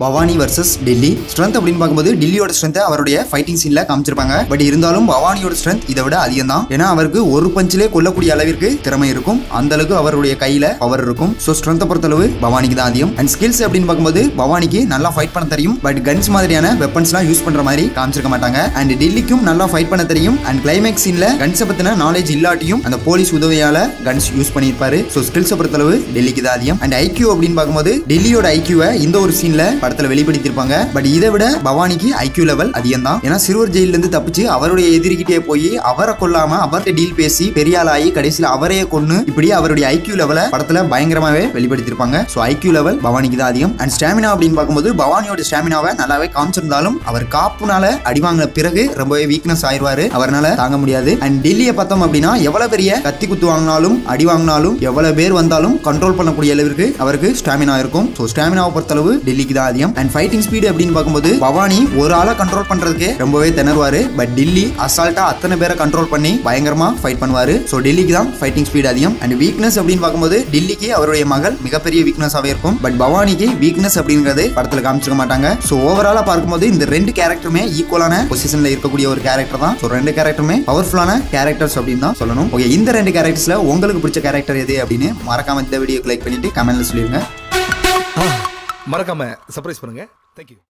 Bhavani versus Delhi strength அப்படின்னு பார்க்கும்போது டெல்லியோட strength அவருடைய ஃபைட்டிங் சீன்ல காமிச்சிருப்பாங்க பட் இருந்தாலும் பவானியோட ஸ்ட்ரென்த் இதை விட அதிகம் தான் ஏன்னா அவருக்கு ஒரு பஞ்சிலே கொல்லக்கூடிய அளவிற்கு திறமை இருக்கும் அந்த அளவுக்கு அவருடைய கையில பவர் இருக்கும் ஸோ ஸ்ட்ரென்த்தை பொறுத்தளவு பவானிக்கு தான் அதிகம் அண்ட் ஸ்கில்ஸ் அப்படின்னு பார்க்கும்போது பவானிக்கு நல்லா ஃபைட் பண்ண தெரியும் பட் கன்ஸ் மாதிரியான வெப்பன்ஸ்லாம் யூஸ் பண்ற மாதிரி காமிச்சிருக்க மாட்டாங்க அண்ட் டெல்லிக்கும் நல்லா ஃபைட் பண்ண தெரியும் அண்ட் கிளைமேக்ஸ் சீன்ல கன்ஸை பத்தின நாலேஜ் இல்லாட்டியும் அந்த போலீஸ் உதவியால கன்ஸ் யூஸ் பண்ணியிருப்பாரு ஸோ ஸ்கில்ஸை பொறுத்தளவு டெல்லிக்கு தான் அதிகம் அண்ட் ஐக்யூ அப்படின்னு பார்க்கும்போது டெல்லியோட ஐக்யூவை இந்த ஒரு சீன்ல படத்துல வெளிப்படுத்தியிருப்பாங்க பட் இதை விட பவானிக்கு ஐக்யூ லெவல் அதிகம் தான் ஏன்னா சிறுவர் ஜெயில இருந்து தப்பிச்சு அவருடைய எதிரிகிட்டே போய் அவரை கொல்லாம அவர்கிட்ட டீல் பேசி பெரிய ஆளாகி கடைசியில் அவரையே கொன்னு இப்படி அவருடைய ஐக்யூ லெவலை படத்துல பயங்கரமாவே வெளிப்படுத்தியிருப்பாங்க ஸோ ஐக்யூ லெவல் பவானிக்கு தான் அதிகம் அண்ட் ஸ்டாமினா அப்படின்னு பார்க்கும்போது பவானியோட ஸ்டாமினாவை நல்லாவே காமிச்சிருந்தாலும் அவர் காப்புனால அடி வாங்கின பிறகு ரொம்பவே வீக்னஸ் ஆயிடுவாரு அவரால் தாங்க முடியாது அண்ட் டெல்லியை பார்த்தோம் அப்படின்னா எவ்வளவு பெரிய கத்தி குத்து வாங்கினாலும் அடி வாங்கினாலும் எவ்வளவு பேர் வந்தாலும் கண்ட்ரோல் பண்ணக்கூடிய அளவிற்கு அவருக்கு ஸ்டாமினா இருக்கும் ஸோ ஸ்டாமினாவை பொறுத்தளவு டெல்லிக்கு தான் அதிகம் அண்ட் ஃபைட்டிங் ஸ்பீடு அப்படின்னு பார்க்கும்போது பவானி ஒரு ஆளை கண்ட்ரோல் பண்றதுக்கே ரொம்பவே திணறுவாரு பட் டெல்லி அசால்ட்டா அத்தனை பேரை கண்ட்ரோல் பண்ணி பயங்கரமா ஃபைட் பண்ணுவாரு ஸோ டெல்லிக்கு தான் ஃபைட்டிங் ஸ்பீடு அதிகம் அண்ட் வீக்னஸ் அப்படின்னு பார்க்கும்போது டெல்லிக்கு அவருடைய மகள் மிகப்பெரிய வீக்னஸாகவே இருக்கும் பட் பவானிக்கு வீக்னஸ் அப்படிங்கிறது படத்தில் காமிச்சிக்க மாட்டாங்க ஸோ ஓவராலாக பார்க்கும்போது இந்த ரெண்டு கேரக்டருமே ஈக்குவலான பொசிஷனில் இருக்கக்கூடிய ஒரு கேரக்டர் தான் ஸோ ரெண்டு கேரக்டருமே பவர்ஃபுல்லான கேரக்டர்ஸ் அப்படின்னு தான் சொல்லணும் ஓகே இந்த ரெண்டு கேரக்டர்ஸ்ல உங்களுக்கு பிடிச்ச கேரக்டர் எது அப்படின்னு மறக்காம இந்த வீடியோக்கு லைக் பண்ணிட்டு கமெண்ட்ல சொல்லிருங்க மறக்காம சர்ப்ரைஸ் பண்ணுங்க தேங்க்யூ